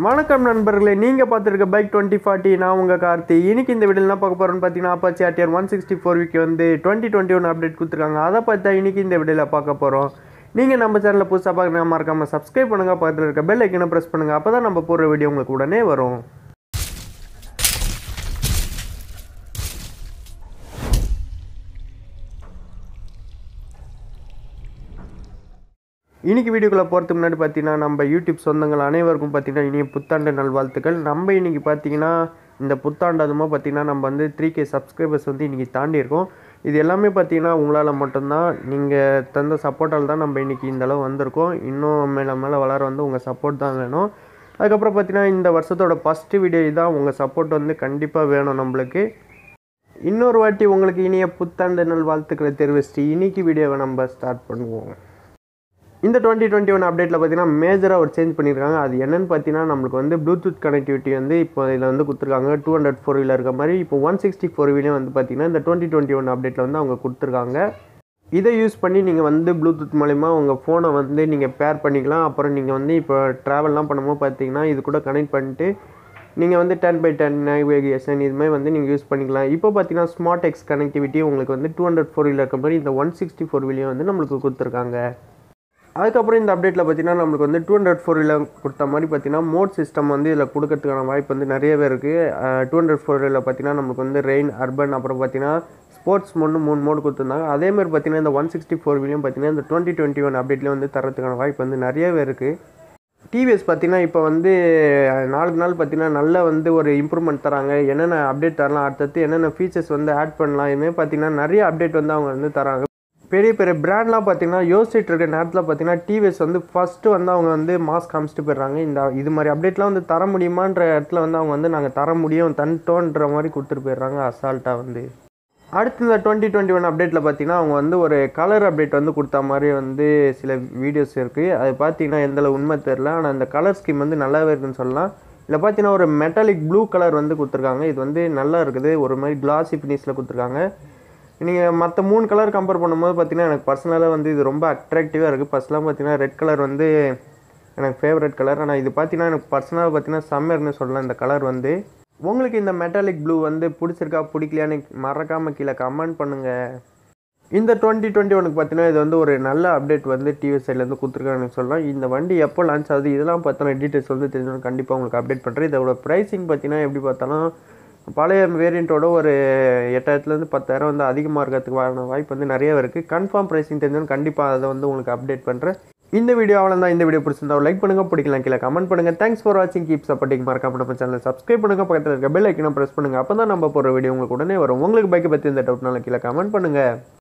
வணக்கம் நண்பர்களே நீங்கள் பார்த்துருக்க பைக் டுவெண்ட்டி ஃபார்ட்டி நான் உங்கள் கார்த்தி இன்னைக்கு இந்த வீடியோ என்ன பார்க்க போகிறோன்னு பார்த்தீங்கன்னா Apache RTR one sixty four வீக்கு வந்து டுவெண்ட்டி டுவெண்ட்டி ஒன் அப்டேட் கொடுத்துருக்காங்க அதை பார்த்தா இன்னைக்கு இந்த வீடியோவில் பார்க்க போகிறோம் நீங்கள் நம்ம சேனலில் புதுசாக பார்க்குறீங்க மறக்காமல் சப்ஸ்கிரைப் பண்ணுங்கள் பக்கத்தில் இருக்க பெல் ஐக்கனை ப்ரெஸ் பண்ணுங்கள் அப்போ தான் நம்ம போடுற வீடியோ உங்களுக்கு உடனே வரும் இன்னைக்கு வீடியோக்குள்ளே போகிறதுக்கு முன்னாடி பார்த்தீங்கன்னா நம்ம யூடியூப் சொந்தங்கள் அனைவருக்கும் பார்த்தீங்கன்னா இனிய புத்தாண்டு நல்வாழ்த்துக்கள் நம்ம இன்னைக்கு பார்த்தீங்கன்னா இந்த புத்தாண்டு அதுமா பார்த்தீங்கன்னா நம்ம வந்து த்ரீ கே சப்ஸ்கிரைபர்ஸ் வந்து இன்றைக்கி தாண்டி இருக்கோம் இது எல்லாமே பார்த்தீங்கன்னா உங்களால் மட்டும்தான் நீங்கள் தந்த சப்போர்ட்டால் தான் நம்ம இன்றைக்கி இந்த அளவு வந்திருக்கோம் இன்னும் மேலே மேலே வளர வந்து உங்கள் சப்போர்ட் தான் வேணும் அதுக்கப்புறம் பார்த்தீங்கன்னா இந்த வருஷத்தோட ஃபஸ்ட்டு வீடியோ இதான் உங்கள் சப்போர்ட் வந்து கண்டிப்பாக வேணும் நம்மளுக்கு இன்னொரு வாட்டி உங்களுக்கு இனிய புத்தாண்டு நல் வாழ்த்துக்களை தெரிவிச்சுட்டு இன்னைக்கு வீடியோவை நம்ம ஸ்டார்ட் பண்ணுவோம் இந்த டுவெண்ட்டி டுவெண்ட்டி ஒன் அப்டேட்டில் பார்த்தீங்கன்னா மேஜராக ஒரு சேஞ்ச் பண்ணியிருக்காங்க அது என்னன்னு பார்த்தீங்கன்னா நம்மளுக்கு வந்து ப்ளூடூத் கனெக்டிவிட்டி வந்து இப்போ இதில் வந்து கொடுத்துருக்காங்க டூ ஹண்ட்ரட் ஃபோர் வீலர் இருக்க மாதிரி இப்போ ஒன் சிக்ஸ்டி ஃபோர் வீலையும் வந்து பார்த்தீங்கன்னா இந்த டுவெண்ட்டி டுவெண்ட்டி ஒன் அப்டேட்டில் வந்து அவங்க கொடுத்துருக்காங்க இதை யூஸ் பண்ணி நீங்கள் வந்து ப்ளூடூத் மூலிமா உங்கள் ஃபோனை வந்து நீங்கள் பேர் பண்ணிக்கலாம் அப்புறம் நீங்கள் வந்து இப்போ ட்ராவல்லாம் பண்ணும்போது பார்த்தீங்கன்னா இது கூட கனெக்ட் பண்ணிட்டு நீங்கள் வந்து டென் பை டென் நேவிகேஷன் இது மாதிரி வந்து நீங்கள் யூஸ் பண்ணிக்கலாம் இப்போ பார்த்தீங்கன்னா ஸ்மார்ட் எக்ஸ் கனெக்டிவிட்டி உங்களுக்கு வந்து டூ ஹண்ட்ரட் ஃபோர் வீலர் இருக்க மாதிரி இந்த ஒன் சிக்ஸ்டி ஃபோர் வீலையும் வந்து நம்மளுக்கு கொடுத்துருக்காங்க அதுக்கப்புறம் இந்த அப்டேட்டில் பார்த்தீங்கன்னா நம்மளுக்கு வந்து டூ ஹண்ட்ரட் ஃபோரில் கொடுத்த மாதிரி பார்த்தீங்கன்னா மோட் சிஸ்டம் வந்து இதில் கொடுக்கறதுக்கான வாய்ப்பு வந்து நிறையவே இருக்குது டூ ஹண்ட்ரட் ஃபோரில் பார்த்தீங்கன்னா நம்மளுக்கு வந்து ரெயின் அர்பன் அப்புறம் பார்த்தீங்கன்னா ஸ்போர்ட்ஸ் மோட்னு மூணு மோடு கொடுத்துருந்தாங்க அதேமாதிரி பார்த்தீங்கன்னா இந்த ஒன் சிக்ஸ்டி ஃபோர் வீலையும் பார்த்தீங்கன்னா இந்த டுவெண்ட்டி டுவெண்ட்டி ஒன் அப்டேட்லேயும் வந்து தரத்துக்கான வாய்ப்பு வந்து நிறையவே இருக்குது டிவிஎஸ் பார்த்தீங்கன்னா இப்போ வந்து நாளுக்கு நாள் பார்த்தீங்கன்னா நல்ல வந்து ஒரு இம்ப்ரூவ்மெண்ட் தராங்க என்னென்ன அப்டேட் தரலாம் அடுத்தடுத்து என்னென்ன ஃபீச்சர்ஸ் வந்து ஆட் பண்ணலாம் இதுமாதிரி பார்த்தீங்கன்னா நிறைய அப்டேட் வந்து அவங்க வந்து தராங்க பெரிய பெரிய பிராண்ட்லாம் பார்த்தீங்கன்னா யோசிச்சுட்டு இருக்க நேரத்தில் பார்த்தீங்கன்னா டிவிஎஸ் வந்து ஃபஸ்ட்டு வந்து அவங்க வந்து மாஸ்க் காமிச்சிட்டு போயிடுறாங்க இந்த இது மாதிரி அப்டேட்லாம் வந்து தர முடியுமான்ற இடத்துல வந்து அவங்க வந்து நாங்கள் தர முடியும் தன்ட்டோன்ற மாதிரி கொடுத்துட்டு போயிடுறாங்க அசால்ட்டாக வந்து அடுத்து இந்த டுவெண்ட்டி டுவெண்ட்டி ஒன் அப்டேட்டில் பார்த்தீங்கன்னா அவங்க வந்து ஒரு கலர் அப்டேட் வந்து கொடுத்த மாதிரி வந்து சில வீடியோஸ் இருக்குது அது பார்த்தீங்கன்னா எந்தளவு உண்மை தெரில ஆனால் அந்த கலர் ஸ்கீம் வந்து நல்லாவே இருக்குன்னு சொல்லலாம் இதில் பார்த்தீங்கன்னா ஒரு மெட்டாலிக் ப்ளூ கலர் வந்து கொடுத்துருக்காங்க இது வந்து நல்லா இருக்குது ஒரு மாதிரி கிளாசி ஃபினிஷில் கொடுத்துருக்காங்க நீங்கள் மற்ற மூணு கலர் கம்பேர் பண்ணும்போது பார்த்தீங்கன்னா எனக்கு பர்சனலாக வந்து இது ரொம்ப அட்ராக்டிவாக இருக்குது ஃபஸ்ட்லாம் பார்த்தீங்கன்னா ரெட் கலர் வந்து எனக்கு ஃபேவரட் கலர் ஆனால் இது பார்த்தீங்கன்னா எனக்கு பர்சனலாக பார்த்தீங்கன்னா சம்மர்னு சொல்லலாம் இந்த கலர் வந்து உங்களுக்கு இந்த மெட்டாலிக் ப்ளூ வந்து பிடிச்சிருக்கா பிடிக்கலையான்னு மறக்காமல் கீழே கமெண்ட் பண்ணுங்கள் இந்த டுவெண்ட்டி டுவெண்ட்டி ஒனுக்கு பார்த்தீங்கன்னா இது வந்து ஒரு நல்ல அப்டேட் வந்து டிவி சைட்லேருந்து கொடுத்துருக்காங்கன்னு சொல்லலாம் இந்த வண்டி எப்போ லான்ச் ஆகுது இதெல்லாம் பார்த்தோன்னா டீட்டெயில்ஸ் வந்து தெரிஞ்சவங்க கண்டிப்பாக உங்களுக்கு அப்டேட் பண்ணுறேன் இதோட ப்ரைஸிங் பார்த்தீங்கன்னா எப்படி பார்த்தாலும் பழைய வேரியண்ட்டோட ஒரு எட்டாயிரத்துலேருந்து பத்தாயிரம் வந்து அதிகமாக இருக்கிறதுக்கு வாய்ப்பு வந்து நிறைய இருக்குது கன்ஃபார்ம் ப்ரைஸிங் தெரிஞ்சவங்க கண்டிப்பாக அதை வந்து உங்களுக்கு அப்டேட் பண்ணுறேன் இந்த வீடியோ அவ்வளோ தான் இந்த வீடியோ பிடிச்சிருந்தா லைக் பண்ணுங்கள் பிடிக்கலாம் கீழே கமெண்ட் பண்ணுங்கள் தேங்க்ஸ் ஃபார் வாட்சிங் கீப் சப்போர்ட்டிங் மறக்காம நம்ம சேனல் சப்ஸ்கிரைப் பண்ணுங்கள் பக்கத்தில் இருக்க பெல் ஐக்கனை ப்ரெஸ் பண்ணுங்கள் அப்போ தான் நம்ம போகிற வீடியோ உங்களுக்கு உடனே வரும் உங்களுக்கு பைக்கை பற்றி இந்த டவுட்னால கீழே கமெண்ட் பண்ணுங்கள்